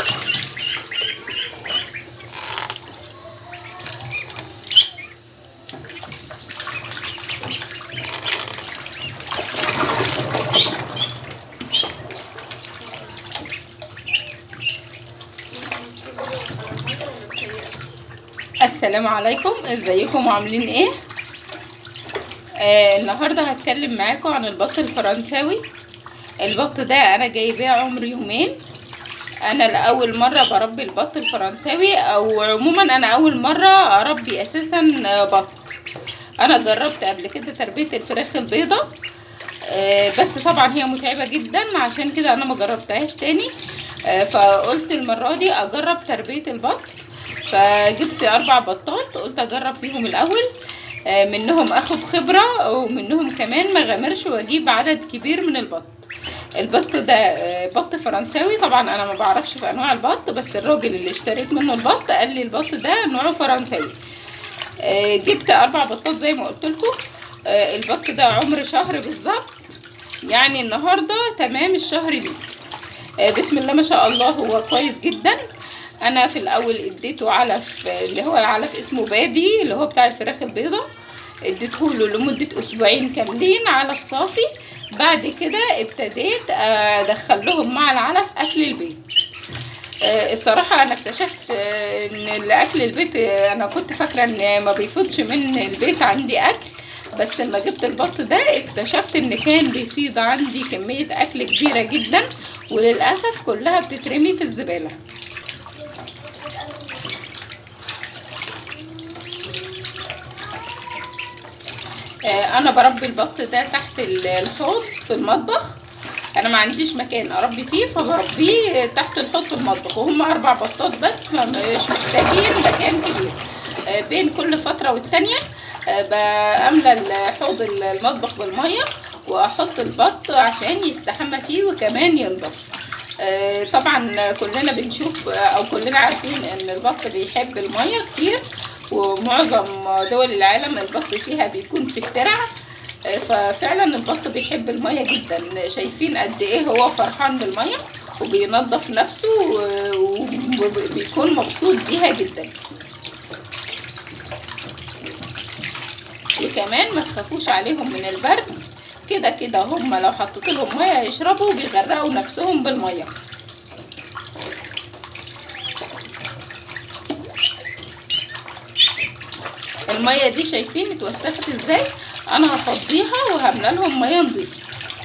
السلام عليكم ازيكم عاملين ايه آه النهارده هتكلم معاكم عن البط الفرنساوي البط ده انا جايباه عمر يومين انا لاول مره بربي البط الفرنساوي او عموما انا اول مره اربي اساسا بط انا جربت قبل كده تربيه الفراخ البيضه آه بس طبعا هي متعبه جدا عشان كده انا ما جربتهاش تاني آه فقلت المره دي اجرب تربيه البط فجبت اربع بطات قلت اجرب فيهم الاول منهم اخد خبره ومنهم كمان ما غامرش واجيب عدد كبير من البط البط ده بط فرنساوي طبعا انا ما بعرفش في انواع البط بس الراجل اللي اشتريت منه البط قال لي البط ده نوعه فرنساوي جبت اربع بطات زي ما قلت لكم البط ده عمر شهر بالظبط يعني النهارده تمام الشهر ليه بسم الله ما شاء الله هو كويس جدا انا في الاول اديته علف اللي هو العلف اسمه بادي اللي هو بتاع الفراخ البيضة اديته له لمدة اسبوعين كاملين علف صافي بعد كده ابتديت ادخل لهم مع العلف اكل البيت الصراحة انا اكتشفت ان اكل البيت انا كنت فاكرة ان ما بيفوتش من البيت عندي اكل بس لما جبت البط ده اكتشفت ان كان بيفيض عندي كمية اكل كبيرة جدا وللأسف كلها بتترمي في الزبالة انا بربي البط ده تحت الحوض في المطبخ انا ما عنديش مكان اربي فيه فبربيه تحت الحوض في المطبخ وهم اربع بطات بس مش محتاجين مكان كبير بين كل فتره والتانيه بملى الحوض المطبخ بالميه واحط البط عشان يستحمى فيه وكمان ينضف طبعا كلنا بنشوف او كلنا عارفين ان البط بيحب الميه كتير ومعظم دول العالم البط فيها بيكون في الترع ففعلا البط بيحب الميه جدا شايفين قد ايه هو فرحان بالميه وبينظف نفسه وبيكون مبسوط بيها جدا وكمان ما تخافوش عليهم من البرد كده كده هم لو حطيت لهم ميه يشربوا بيغرقوا نفسهم بالميه الميه دي شايفين اتوسخت ازاي انا هفضيها وهملى لهم ميه نضيفه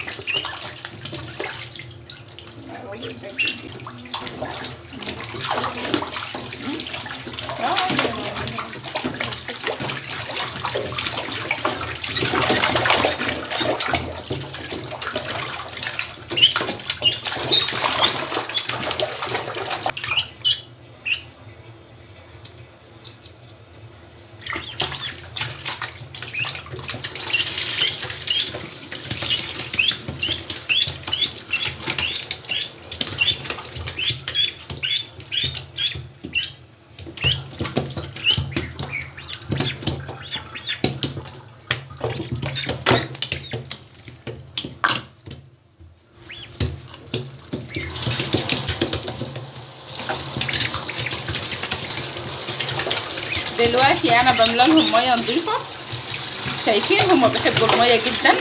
دلوقتي انا بملى لهم ميه نظيفه شايفين هما بيحبوا الميه جدا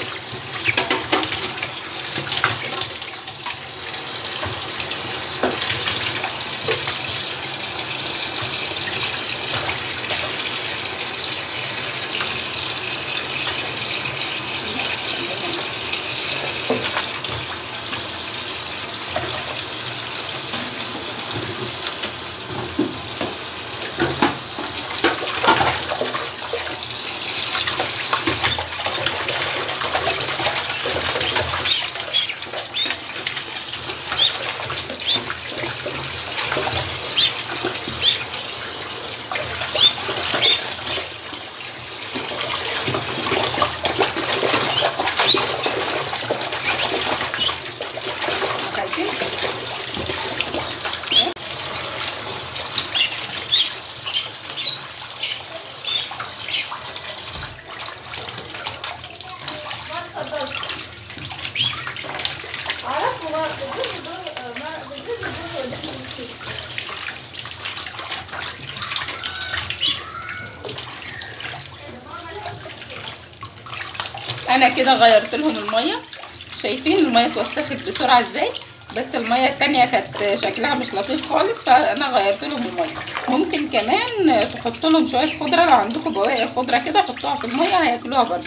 انا كده غيرت لهم الميه شايفين الميه اتوسخت بسرعه ازاي بس الميه التانية كانت شكلها مش لطيف خالص فانا غيرت لهم الميه ممكن كمان تحط لهم شويه خضره لو عندكم بواقي خضره كده حطوها في الميه هياكلوها برضه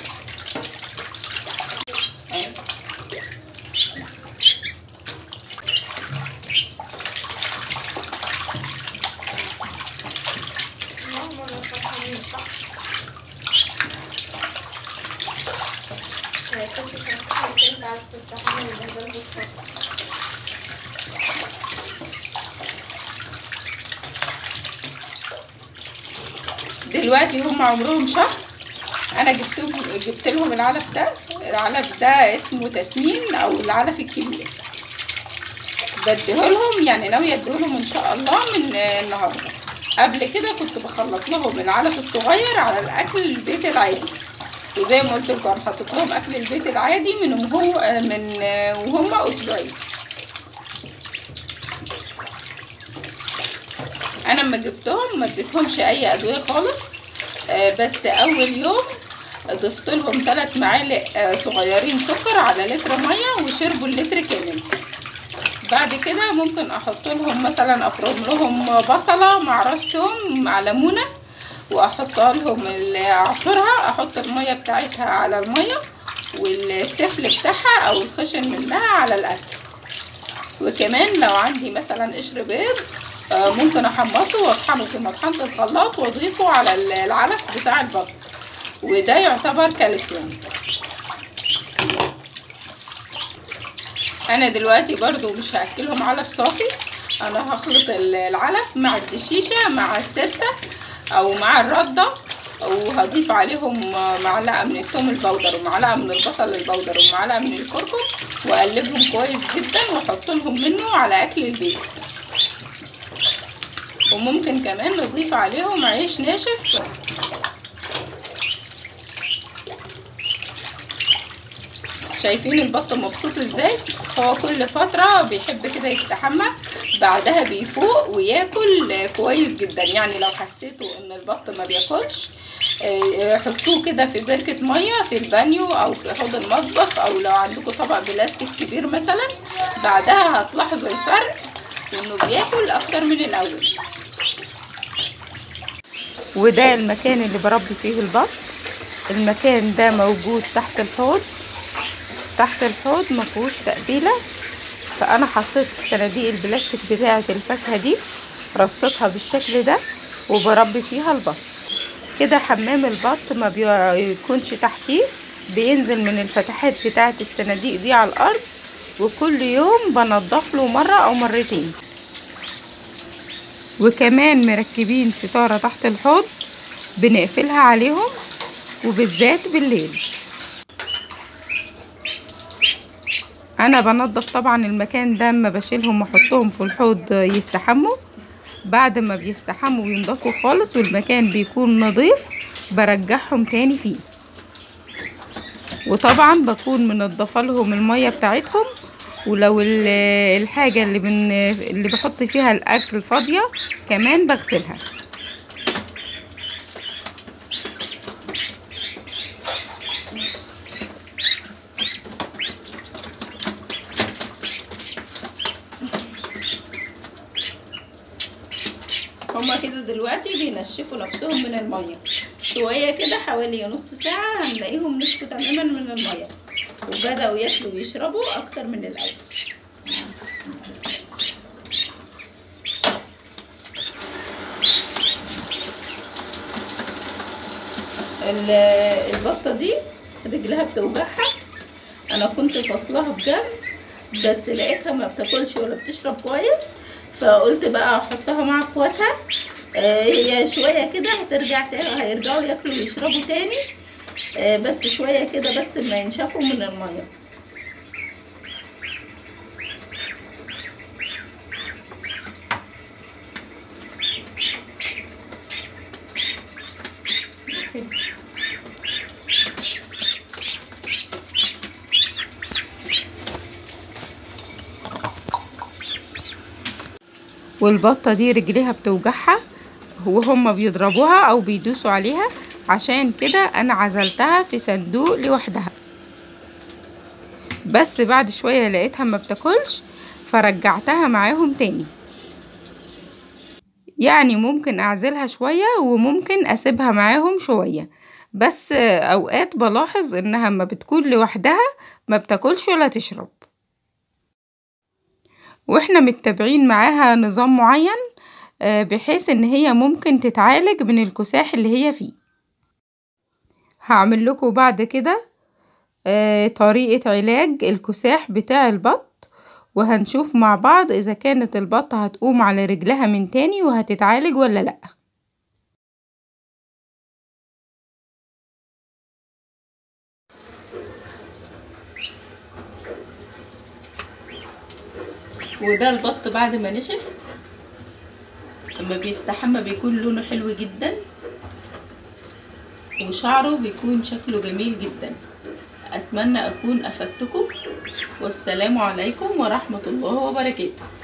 ماما انا فرحانين صح كنت فرحانة كنت عايز تستحمل البهدل بالصبر دلوقتي هم عمرهم شهر انا جبت جبت لهم العلف ده العلف ده اسمه تسمين او العلف الكبير بديهولهم يعني ناويه اديهولهم ان شاء الله من النهارده قبل كده كنت بخلط لهم العلف الصغير على الاكل البيت العادي وزي ما قلت لكم انا حطيت لهم اكل البيت العادي من وهو من وهم اسبوعين انا لما جبتهم ما اديتهمش اي ادويه خالص آه، بس اول يوم ضفت لهم ثلاث معالق آه، صغيرين سكر على لتر ميه وشربوا اللتر كامل بعد كده ممكن احط لهم مثلا افرم لهم بصله مع راس توم مع ليمونه واحطها لهم ال- اعصرها احط الميه بتاعتها على الميه والتفل بتاعها او الخشن منها على الاكل وكمان لو عندي مثلا قشر بيض آه، ممكن احمصه واطحنه في مطحنة الخلاط واضيفه على ال- العلف بتاع البط وده يعتبر كالسيوم انا دلوقتي برضو مش هاكلهم علف صافي انا هخلط ال- العلف مع الدشيشة مع السرسة او مع الردة وهضيف عليهم معلقة من الثوم البودر ومعلقة من البصل البودر ومعلقة من الكركم واقلبهم كويس جدا واحط لهم منه على اكل البيت وممكن كمان نضيف عليهم عيش ناشف شايفين البط مبسوط ازاي هو كل فترة بيحب كده يستحمى بعدها بيفوق وياكل كويس جدا يعني لو حسيتوا ان البط ما بياكلش آه، حطوه كده في بركة مية في البانيو او في حوض المطبخ او لو عندكم طبق بلاستيك كبير مثلا بعدها هتلاحظوا الفرق انه بياكل اكتر من الاول وده المكان اللي بربي فيه البط المكان ده موجود تحت الحوض تحت الحوض مفهوش تقفيلة فانا حطيت الصناديق البلاستيك بتاعة الفاكهة دي رصيتها بالشكل ده وبربي فيها البط كده حمام البط ما بيكونش تحتيه بينزل من الفتحات بتاعة الصناديق دي على الارض وكل يوم بنضف له مرة او مرتين وكمان مركبين ستارة تحت الحوض بنقفلها عليهم وبالذات بالليل انا بنضف طبعا المكان ده اما بشيلهم واحطهم في الحوض يستحموا بعد ما بيستحموا وينضفوا خالص والمكان بيكون نظيف برجعهم تاني فيه وطبعا بكون منضفه لهم الميه بتاعتهم ولو ال- الحاجه اللي بن اللي بحط فيها الاكل فاضيه كمان بغسلها هما كده دلوقتي بينشفوا نفسهم من المية شوية كده حوالي نص ساعة هنلاقيهم نشفوا تماما من المية وبدأوا ياكلوا ويشربوا أكتر من الأول ال- البطة دي رجلها بتوجعها أنا كنت فاصلاها بجد بس لقيتها ما بتاكلش ولا بتشرب كويس فقلت بقى احطها مع اخواتها آه، هي شويه كده هترجع تاني هيرجعوا ياكلوا ويشربوا تاني آه، بس شويه كده بس ما ينشفوا من الميه والبطة دي رجليها بتوجعها وهم بيضربوها او بيدوسوا عليها عشان كده انا عزلتها في صندوق لوحدها بس بعد شوية لقيتها ما بتاكلش فرجعتها معاهم تاني يعني ممكن اعزلها شوية وممكن اسيبها معاهم شوية بس اوقات بلاحظ انها ما بتكون لوحدها ما بتاكلش ولا تشرب واحنا متبعين معاها نظام معين بحيث ان هي ممكن تتعالج من الكساح اللي هي فيه هعمل لكم بعد كده طريقة علاج الكساح بتاع البط وهنشوف مع بعض اذا كانت البطة هتقوم على رجلها من تاني وهتتعالج ولا لأ وده البط بعد ما نشف لما بيستحمى بيكون لونه حلو جدا وشعره بيكون شكله جميل جدا اتمنى اكون افدتكم والسلام عليكم ورحمه الله وبركاته